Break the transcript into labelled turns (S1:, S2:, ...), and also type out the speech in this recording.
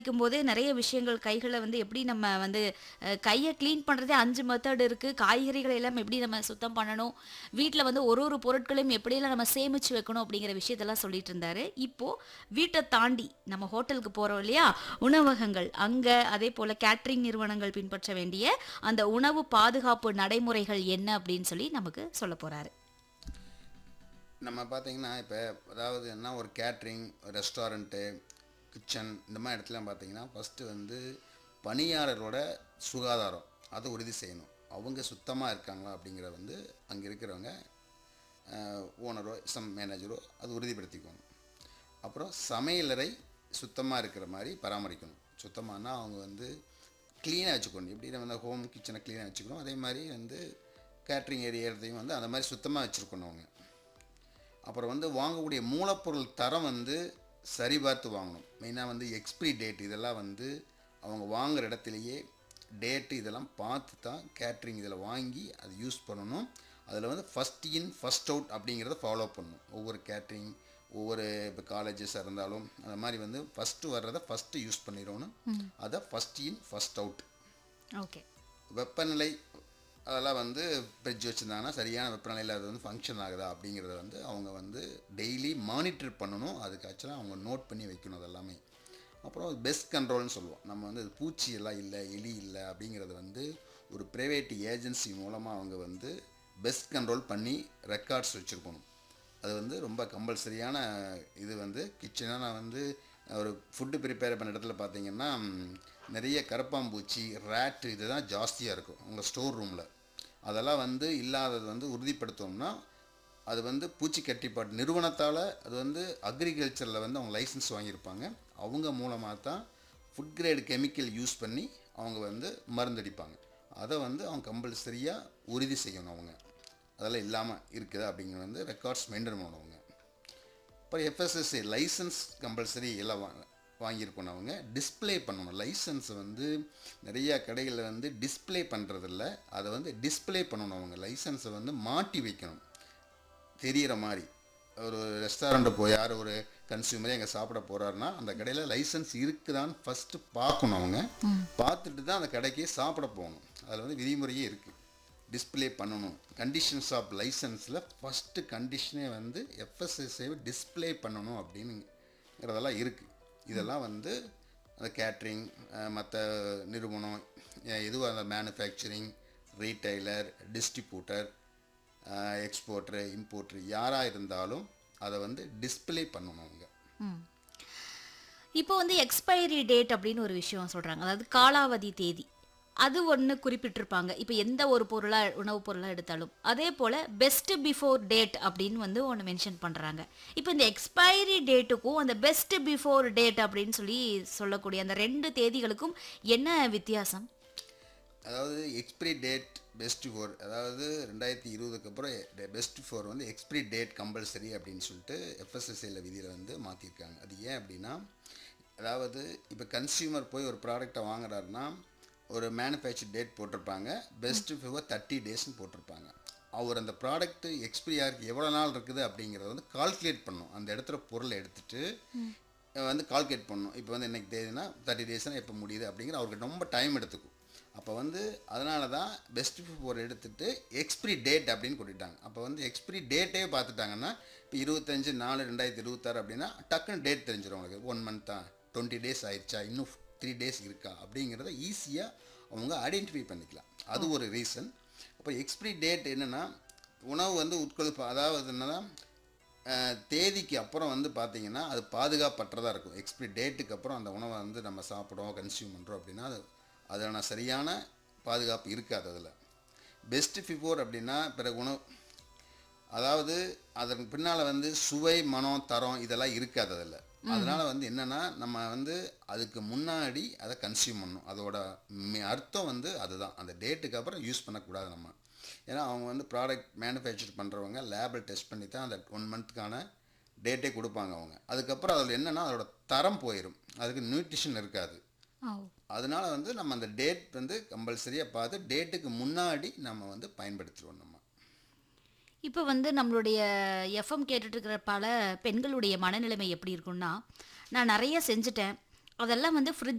S1: போதே நிறைய விஷயங்கள் கைகளை வந்து எப்படி நம்ம வந்து அஹ், கையை க்ளீன் பண்ணுறதே அஞ்சு மெத்தட் இருக்குது காய்கறிகளை எல்லாம் எப்படி நம்ம சுத்தம் பண்ணணும் வீட்டில் வந்து ஒரு ஒரு பொருட்களையும் எப்படியெல்லாம் நம்ம சேமித்து வைக்கணும் அப்படிங்கிற விஷயத்தெல்லாம் சொல்லிட்டு இருந்தாரு இப்போது வீட்டை தாண்டி நம்ம ஹோட்டலுக்கு போகிறோம் இல்லையா உணவகங்கள் அங்கே அதே போல் கேட்ரிங் நிறுவனங்கள் பின்பற்ற வேண்டிய அந்த உணவு பாதுகாப்பு நடைமுறைகள் என்ன அப்படின்னு சொல்லி நமக்கு சொல்ல போகிறாரு
S2: நம்ம பார்த்தீங்கன்னா இப்போ அதாவது என்ன ஒரு கேட்ரிங் ரெஸ்டாரண்ட்டு கிச்சன் இந்த மாதிரி இடத்துலாம் பார்த்தீங்கன்னா ஃபஸ்ட்டு வந்து பணியாளரோட சுகாதாரம் அதை உறுதி செய்யணும் அவங்க சுத்தமாக இருக்காங்களா அப்படிங்கிறத வந்து அங்கே இருக்கிறவங்க ஓனரோ சம் மேனேஜரோ அது உறுதிப்படுத்திக்கணும் அப்புறம் சமையலறை சுத்தமாக இருக்கிற மாதிரி பராமரிக்கணும் சுத்தமானா அவங்க வந்து க்ளீனாக வச்சுக்கணும் எப்படி நம்ம வந்து ஹோம் கிச்சனை க்ளீனாக வச்சுக்கணும் அதே மாதிரி வந்து கேட்ரிங் ஏரியாத்தையும் வந்து அந்த மாதிரி சுத்தமாக வச்சுருக்கணும் அவங்க அப்புறம் வந்து வாங்கக்கூடிய மூலப்பொருள் தரம் வந்து சரிபார்த்து வாங்கணும் மெயினாக வந்து எக்ஸ்பிரி டேட் இதெல்லாம் வந்து அவங்க வாங்குற இடத்துலையே டேட்டு இதெல்லாம் பார்த்து தான் கேட்ரிங் இதில் வாங்கி அது யூஸ் பண்ணணும் அதில் வந்து ஃபஸ்ட் இன் ஃபஸ்ட் அவுட் அப்படிங்கிறத ஃபாலோ பண்ணணும் ஒவ்வொரு கேட்ரிங் ஒவ்வொரு இப்போ காலேஜஸாக இருந்தாலும் அந்த மாதிரி வந்து ஃபஸ்ட்டு வர்றதை ஃபஸ்ட்டு யூஸ் பண்ணிடணும் அதை first in first out
S1: okay
S2: வெப்பநிலை அதெல்லாம் வந்து ஃப்ரிட்ஜ் வச்சுருந்தாங்கன்னா சரியான வெப்பநிலையில் அது வந்து ஃபங்க்ஷன் ஆகுதா அப்படிங்கிறத வந்து அவங்க வந்து டெய்லி மானிட்டர் பண்ணணும் அதுக்கு ஆக்சுவலாக அவங்க நோட் பண்ணி வைக்கணும் அது எல்லாமே அப்புறம் பெஸ்ட் கண்ட்ரோல்னு சொல்லுவோம் நம்ம வந்து அது பூச்சி எல்லாம் இல்லை எலி இல்லை அப்படிங்கிறது வந்து ஒரு ப்ரைவேட் ஏஜென்சி மூலமாக அவங்க வந்து பெஸ்ட் கண்ட்ரோல் பண்ணி ரெக்கார்ட்ஸ் வச்சுருக்கணும் அது வந்து ரொம்ப கம்பல்சரியான இது வந்து கிச்சனாக நான் வந்து ஒரு ஃபுட்டு ப்ரிப்பேர் பண்ண இடத்துல பார்த்தீங்கன்னா ம், நிறைய கரப்பாம்பூச்சி ரேட்டு இதுதான் ஜாஸ்தியாக இருக்கும் உங்கள் ஸ்டோர் ரூமில் அதெல்லாம் வந்து இல்லாதது வந்து உறுதிப்படுத்தணும்னா அது வந்து பூச்சி கட்டிப்பாட்டு நிறுவனத்தால் அது வந்து அக்ரிகல்ச்சரில் வந்து அவங்க லைசன்ஸ் வாங்கியிருப்பாங்க அவங்க மூலமாக தான் ஃபுட் கிரேடு கெமிக்கல் யூஸ் பண்ணி அவங்க வந்து மருந்தடிப்பாங்க அதை வந்து அவங்க கம்பல்சரியாக உறுதி செய்யணும் அவங்க அதெல்லாம் இல்லாமல் இருக்குதா அப்படிங்கிறது வந்து ரெக்கார்ட்ஸ் மெயின்டைன் பண்ணவங்க அப்புறம் எஃப்எஸ்எஸ்சி லைசன்ஸ் கம்பல்சரி எல்லாம் வா வாங்கியிருக்கணும் அவங்க டிஸ்ப்ளே பண்ணணும் லைசன்ஸ் வந்து நிறையா கடைகளில் வந்து டிஸ்ப்ளே பண்ணுறதில்ல அதை வந்து டிஸ்ப்ளே பண்ணணும் அவங்க லைசன்ஸை வந்து மாட்டி வைக்கணும் தெரியிற மாதிரி ஒரு ரெஸ்டாரண்ட்டை போய் யார் ஒரு கன்சியூமரே எங்கே சாப்பிட போகிறாருன்னா அந்த கடையில் லைசன்ஸ் இருக்குதான்னு ஃபஸ்ட்டு பார்க்கணும் அவங்க பார்த்துட்டு தான் அந்த கடைக்கே சாப்பிட போகணும் அதில் வந்து விதிமுறையே இருக்குது டிஸ்ப்ளே பண்ணணும் கண்டிஷன்ஸ் ஆஃப் லைசன்ஸில் ஃபஸ்ட்டு கண்டிஷனே வந்து எஃப்எஸ்எஸ்ஐவை டிஸ்ப்ளே பண்ணணும் அப்படின்னுங்கிறதெல்லாம் இருக்குது இதெல்லாம் வந்து அந்த கேட்ரிங் மற்ற நிறுவனம் அஹ் எதுவாக அந்த manufacturing retailer distributor exporter importer யாராக இருந்தாலும் அதை வந்து டிஸ்ப்ளே பண்ணணும் அவங்க
S1: இப்போ வந்து எக்ஸ்பைரி டேட் அப்படின்னு ஒரு விஷயம் சொல்றாங்க அதாவது காலாவதி தேதி அது ஒன்று குறிப்பிட்டிருப்பாங்க இப்போ எந்த ஒரு பொருளாக உணவுப் பொருளாக எடுத்தாலும் அதே போல் பெஸ்ட் பிஃபோர் டேட் அப்படின்னு வந்து ஒன்று மென்ஷன் பண்ணுறாங்க இப்போ இந்த எக்ஸ்பைரி டேட்டுக்கும் அந்த பெஸ்ட் பிஃபோர் டேட் அப்படின்னு சொல்லி சொல்லக்கூடிய அந்த ரெண்டு தேதிகளுக்கும் என்ன வித்தியாசம்
S2: அதாவது எக்ஸ்பிரி டேட் பெஸ்ட் ஃபோர் அதாவது ரெண்டாயிரத்தி இருபதுக்கு அப்புறம் பெஸ்ட் ஃபோர் வந்து எக்ஸ்பிரி டேட் கம்பல்சரி அப்படின்னு சொல்லிட்டு எஃப்எஸ்எஸ்ஐயில் விதியில் வந்து மாற்றிருக்காங்க அது ஏன் அப்படின்னா அதாவது இப்போ கன்சியூமர் போய் ஒரு ப்ராடக்டை வாங்குறாருன்னா ஒரு மேனுஃபேக்சர் டேட் போட்டிருப்பாங்க பெஸ்ட் ஃபோர் தேர்ட்டி டேஸ்னு போட்டிருப்பாங்க அவர் அந்த ப்ராடக்ட் எக்ஸ்பிரி ஆகிறதுக்கு எவ்வளோ நாள் இருக்குது அப்படிங்கிறத வந்து கால்குலேட் பண்ணணும் அந்த இடத்துல பொருளை எடுத்துட்டு வந்து கால்குலேட் பண்ணணும் இப்போ வந்து என்னைக்கு தேதினா தேர்ட்டி டேஸ்னால் எப்போ முடியுது அப்படிங்கிற அவருக்கு ரொம்ப டைம் எடுத்துக்கும் அப்போ வந்து அதனால தான் பெஸ்ட் ஃபோர் எடுத்துட்டு எக்ஸ்பிரி டேட் அப்படின்னு கூட்டிட்டாங்க அப்போ வந்து எக்ஸ்பிரி டேட்டே பார்த்துட்டாங்கன்னா இப்போ இருபத்தஞ்சு நாலு ரெண்டாயிரத்தி இருபத்தாறு அப்படின்னா டக்குன்னு டேட் தெரிஞ்சிடும் உங்களுக்கு ஒன் மந்த் தான் டுவெண்ட்டி டேஸ் ஆயிடுச்சா இன்னும் த்ரீ டேஸ் இருக்கா அப்படிங்கிறத ஈஸியாக அவங்க ஐடென்டிஃபை பண்ணிக்கலாம் அது ஒரு ரீசன் அப்போ எக்ஸ்பிரி டேட் என்னென்னா உணவு வந்து உட்கொழுப்பு அதாவது என்னன்னா அஹ், தேதிக்கு அப்புறம் வந்து பார்த்தீங்கன்னா அது பாதுகாப்பற்றதாக இருக்கும் எக்ஸ்பிரி டேட்டுக்கு அப்புறம் அந்த உணவை வந்து நம்ம சாப்பிடுறோம் கன்சியூம் பண்ணுறோம் அப்படின்னா அது அதனால சரியான பாதுகாப்பு இருக்காது அதில் பெஸ்ட் ஃபிஃபோர் அப்படின்னா பிறகு உணவு அதாவது அதற்கு பின்னால் வந்து சுவை மனம் தரம் இதெல்லாம் இருக்காது அதில் அதனால் வந்து என்னென்னா நம்ம வந்து அதுக்கு முன்னாடி அதை கன்சியூம் பண்ணணும் அதோட மி- அர்த்தம் வந்து அதுதான் அந்த டேட்டுக்கு அப்புறம் யூஸ் பண்ணக்கூடாது நம்ம ஏன்னா அவங்க வந்து ப்ராடக்ட் மேனுஃபேக்சர் பண்ணுறவங்க லேபில் டெஸ்ட் பண்ணி தான் அந்த ஒன் மந்த்துக்கான டேட்டே கொடுப்பாங்க அவங்க அதுக்கப்புறம் அதில் என்னென்னா அதோட தரம் போயிடும் அதுக்கு நியூட்ரிஷன் இருக்காது அதனால வந்து நம்ம அந்த டேட் வந்து கம்பல்சரியாக பார்த்து டேட்டுக்கு முன்னாடி நம்ம வந்து பயன்படுத்திடுவோம் நம்ம
S1: இப்போ வந்து நம்மளுடைய எஃப்எம் கேட்டுட்டு இருக்கிற பல பெண்களுடைய மனநிலைமை எப்படி இருக்கும்னா நான் நிறைய செஞ்சுட்டேன் அதெல்லாம் வந்து ஃப்ரிட்ஜ்